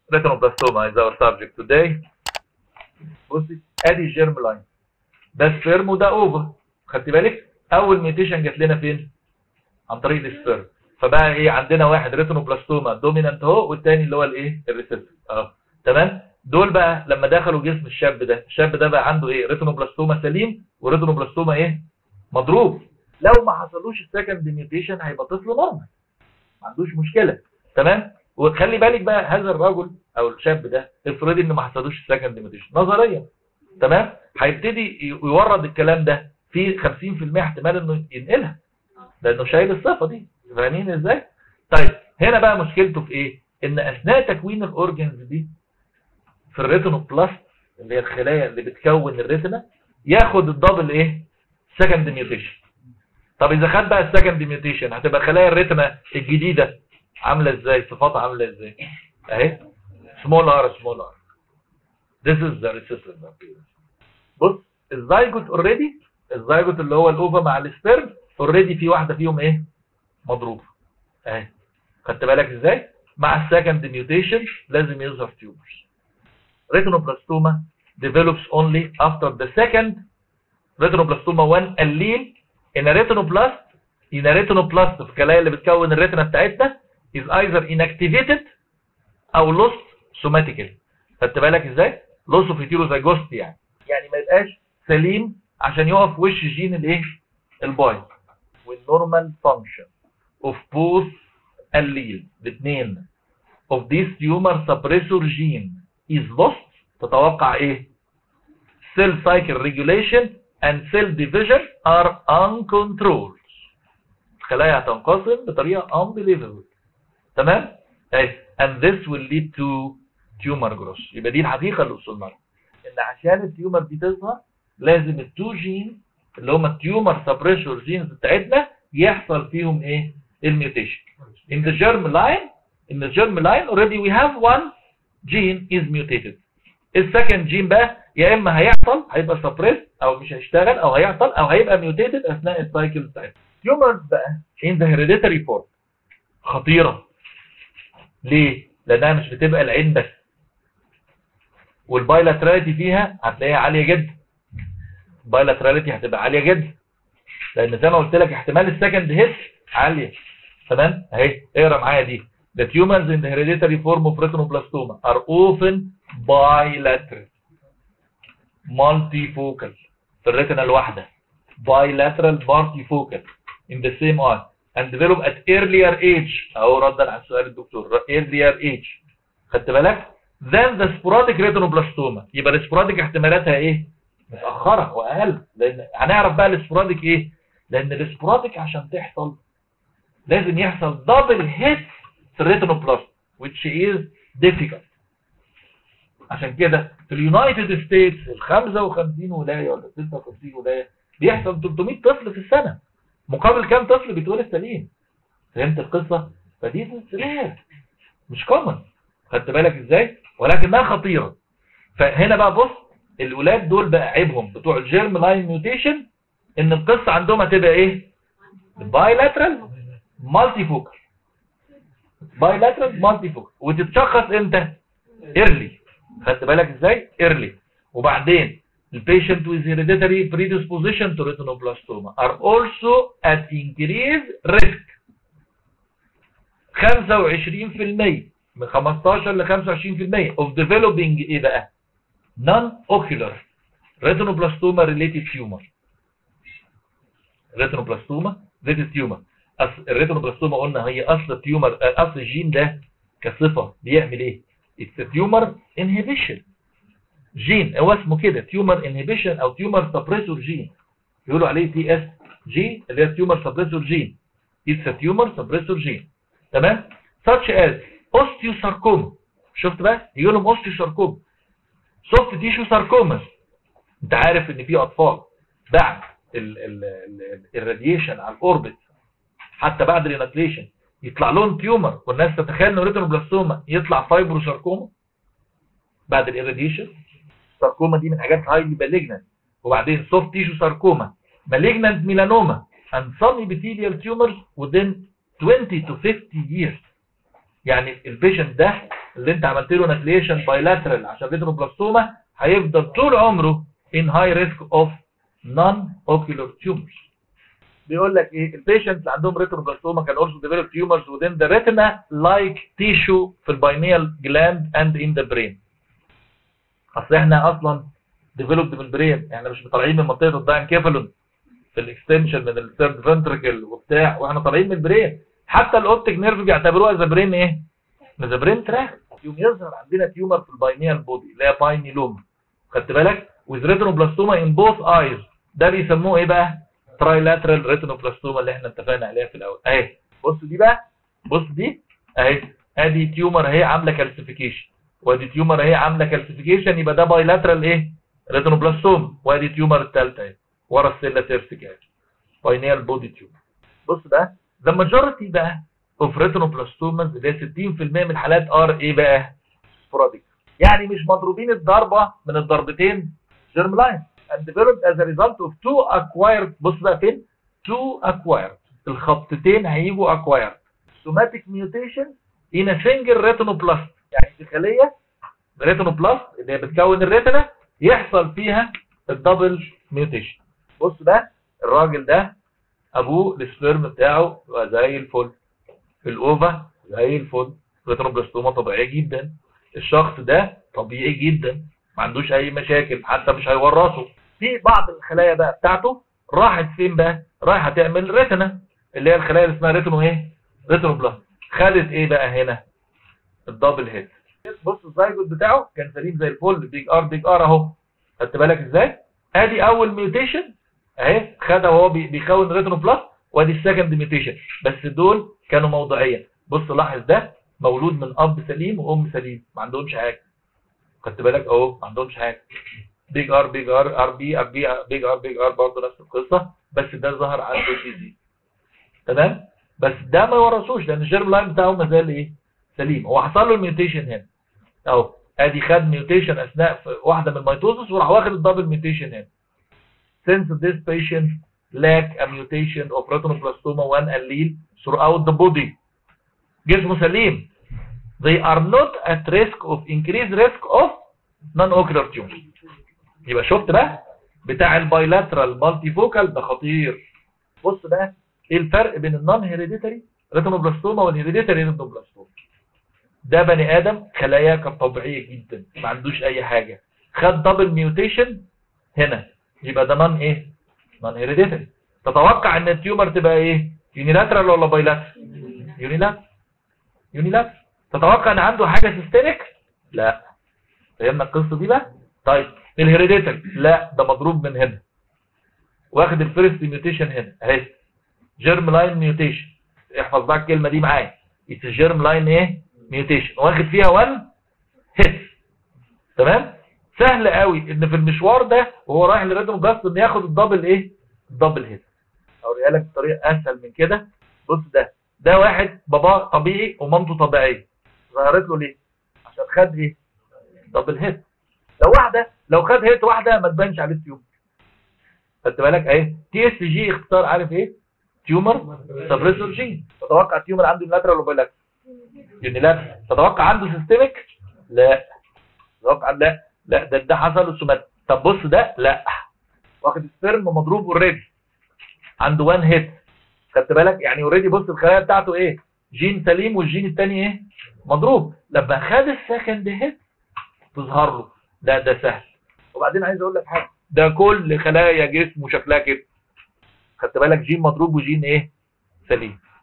retinoblastoma is our subject today بصي ادي جيرم لاين ده سبيرم وده اوفر خدت بالك اول ميوتيشن جات لنا فين عن طريق السبيرم فبقى ايه عندنا واحد ريتينوبلاستوما دومينانت اهو والتاني اللي هو الايه الريسيسيف اه تمام دول بقى لما دخلوا جسم الشاب ده الشاب ده بقى عنده ايه ريتينوبلاستوما سليم وريتينوبلاستوما ايه مضروب لو ما حصلوش السكند ميوتيشن هيبقى طفل نورمال ما عندوش مشكله تمام وخلي بالك بقى هذا الرجل او الشاب ده افرضي ان ما حصلوش السكند ميوتيشن نظريا تمام هيبتدي يورد الكلام ده في 50% احتمال انه ينقلها لانه شايل الصفه دي فاهمين ازاي طيب هنا بقى مشكلته في ايه ان اثناء تكوين الاورجنز دي في الريتينوبلاست اللي هي الخلايا اللي بتكون الريتنا ياخد الدبل ايه سكند ميوتيشن طب اذا خد بقى السكند ميوتيشن هتبقى خلايا الريتنا الجديده عامله ازاي صفاتها عامله ازاي اهي سمول ار سمول ار This is the recessive appearance. بص الزايجوت اوريدي الزايجوت اللي هو الاوفا مع السبيرم اوريدي في واحده فيهم ايه مضروبه اهي خدت بالك ازاي مع السكند ميوتيشن لازم يظهر تيومرز retinoblastoma develops only after the second retinoblastoma 1 allele in a retinoblast in a retinoblast في الخلايا اللي بتكون الريتنا بتاعتنا is either inactivated او lost somatically خدت بالك ازاي loss of heterozygosity يعني يعني ما يبقاش سليم عشان يقف وش جين الايه البايظ والنورمال function of both allele الاثنين of this tumor suppressor gene is lost تتوقع ايه cell cycle regulation and cell division are uncontrolled الخلايا هتنقسم بطريقه unbelievable تمام ايه and this will lead to tumor growth يبقى دي الحقيقه اللي وصلنا لها ان عشان التيومر دي تظهر لازم التو جين اللي هم التيومر سبريشور جينز بتاعتنا يحصل فيهم ايه الميوتيشن in the germ line in the germ line already we have one gene is mutated السكند جين بقى يا اما هيحصل هيبقى سبريس او مش هيشتغل او هيعطل او هيبقى ميوتيتد اثناء السايكل بتاعتها تيومرز بقى in the hereditary form خطيره ليه لانها مش بتبقى العين بس والبايلاتراليتي فيها هتلاقيها عاليه جدا البايلاتراليتي هتبقى عاليه جدا لان زي ما قلت لك احتمال السكند هيت عاليه تمام اهي اقرا معايا دي The tumors in the hereditary form of retinoblastoma are often bilateral multifocal في الريتنا الواحده bilateral multifocal in the same eye and develop at earlier age اهو ردا على سؤال الدكتور earlier age خدت بالك then the sporadic retinoblastoma يبقى السبوراديك احتمالاتها ايه متاخره واقل لان هنعرف بقى السبوراديك ايه لان السبوراديك عشان تحصل لازم يحصل دبل هيت في الريتينوبلاست which is difficult عشان كده في اليونايتد ستيتس ال 55 ولايه ولا 56 ولايه بيحصل 300 طفل في السنه مقابل كام طفل بيتولد سليم فهمت القصه فدي رير مش كومن خدت بالك ازاي ولكنها خطيره فهنا بقى بص الولاد دول بقى عيبهم بتوع الجيرم لاين ميوتيشن ان القصه عندهم هتبقى ايه بايلاترال مالتي فوكال بايلاترال مالتي فوكال وتتشخص امتى ايرلي خدت بالك ازاي ايرلي وبعدين البيشنت with hereditary predisposition to retinoblastoma are also at increased risk 25% من 15 ل 25% of developing ايه بقى non-ocular retinoblastoma related tumor retinoblastoma related tumor أصل الريتينوبلاستوما قلنا هي اصل التيومر اصل الجين ده كصفه بيعمل ايه it's a tumor inhibition جين هو اسمه كده تيومر انهبيشن او تيومر سبريسور جين يقولوا عليه تي اس جي اللي هي تيومر سبريسور جين it's a tumor suppressor gene تمام such as osteosarcoma شفت بقى يقول لهم osteosarcoma soft tissue sarcomas انت عارف ان في اطفال بعد الراديشن على الاوربت حتى بعد الاناتليشن يطلع لهم تيومر والناس تتخيل انه ريتينوبلاستوما يطلع فايبروساركوما بعد الاراديشن الساركوما دي من حاجات هايلي مالجنانت وبعدين سوفت تيشو ساركوما مالجنانت ميلانوما and some epithelial tumors within 20 to 50 years يعني البيشنت ده اللي انت عملت له نكليشن بايلاترال عشان ريتروبلاستوما هيفضل طول عمره in high risk of non-ocular tumors بيقول لك ايه البيشنتس اللي عندهم ريتروبلاستوما كان also develop tumors within the retina like tissue في الباينيال gland and in the brain اصل احنا اصلا developed من البرين احنا مش طالعين من منطقه الداينكيفالون في الاكستنشن من الثيرد فنتركل وبتاع واحنا طالعين من البرين حتى الاوبتيك نيرف بيعتبروها ذا برين ايه؟ ذا برين تراك يوم يظهر عندنا تيومر في الباينيال بودي اللي هي باينيلوم خدت بالك؟ with retinoblastoma in both eyes ده بيسموه ايه بقى؟ ترايلاترال ريتينوبلاستوما اللي احنا اتفقنا عليها في الاول اهي بص دي بقى بص دي اهي ادي تيومر اهي عامله كالسيفيكيشن وادي تيومر اهي عامله كالسيفيكيشن يبقى ده بايلاترال ايه ريتينوبلاستوم وادي تيومر الثالثه اهي ورا السيلا تيرسيك اهي باينيال بودي تيومر بص بقى ذا ماجورتي بقى اوف ريتينوبلاستومز اللي هي 60% من الحالات ار ايه بقى سبوراديك يعني مش مضروبين الضربه من الضربتين جيرم لاين and developed as a result of two acquired بص بقى فين two acquired الخبطتين هيجوا acquired somatic mutation in a single retinoblast يعني في خليه ريتينوبلاست اللي هي بتكون الريتنا يحصل فيها الدبل ميوتيشن بص ده الراجل ده ابوه السبرم بتاعه زي الفل الاوفا زي الفل ريتينوبلاستوما طبيعيه جدا الشخص ده طبيعي جدا ما عندوش اي مشاكل حتى مش هيورثه في بعض الخلايا بقى بتاعته راحت فين بقى رايحه تعمل ريتنا اللي هي الخلايا اللي اسمها ريتينو ايه ريتينوبلاست خدت ايه بقى هنا الدبل هيد بص الزايجوت بتاعه كان سليم زي الفل بيج ار بيج ار اهو خدت بالك ازاي ادي اول ميوتيشن اهي خدها وهو بي- بيكون ريتينوبلاست وادي السكند ميوتيشن بس دول كانوا موضعيا بص لاحظ ده مولود من اب سليم وام سليم ما عندهمش حاجه خدت بالك اهو ما عندهمش حاجه بيج ار بيج ار ار بي ار بي بيج ار بيج ار برضه نفس القصه بس ده ظهر عنده سي زي تمام بس ده ما ورثوش لان الجيرم لاين بتاعه ما زال ايه سليم هو حصل له الميوتيشن هنا اهو ادي خد ميوتيشن اثناء في واحده من الميتوزس وراح واخد الدبل ميوتيشن هنا since this patient lack a mutation of retinoblastoma one allele throughout the body جسمه سليم they are not at risk of increased risk of non-ocular tumor يبقى شفت بقى بتاع البايلاترال مالتي فوكال ده خطير بص بقى ايه الفرق بين النون هيريديتري ريتينوبلاستوما والهيريديتري ريتينوبلاستوما ده بني ادم خلاياه كانت طبيعيه جدا ما عندوش اي حاجه خد دبل ميوتيشن هنا يبقى ده نون ايه نون هيريديتري تتوقع ان التيومر تبقى ايه يونيلاترال ولا بايلاترال يونيلاترال يونيلاترال تتوقع ان عنده حاجه سيستميك لا فهمنا القصه دي بقى طيب الهيريديتري لا ده مضروب من هنا واخد الفيرست ميوتيشن هنا اهي جيرم لاين ميوتيشن احفظ بقى الكلمه دي معايا اتس جيرم لاين ايه ميوتيشن واخد فيها 1 هيت تمام سهل قوي ان في المشوار ده وهو رايح لريدم جاست ان ياخد الدبل ايه الدبل هيت اوريها لك بطريقه اسهل من كده بص ده ده واحد باباه طبيعي ومامته طبيعيه ظهرت له ليه عشان خد ايه دبل هيت لو واحده لو خد هيت واحده ما تبانش عليه التيومر خدت بالك اهي تي اس جي اختصار عارف ايه تيومر سبريسور جين تتوقع التيومر عنده يونيلاترال ولا بايلاترال يونيلاترال تتوقع عنده سيستميك لا تتوقع لا لا ده ده حصل له سومات طب بص ده لا واخد سبرم مضروب اوريدي عنده وان هيت خدت بالك يعني اوريدي بص الخلايا بتاعته ايه جين سليم والجين الثاني ايه مضروب لما خد السكند هيت تظهر له ده ده سهل وبعدين عايز اقول لك حاجه ده كل خلايا جسمه شكلها كده خدت بالك جين مضروب وجين ايه سليم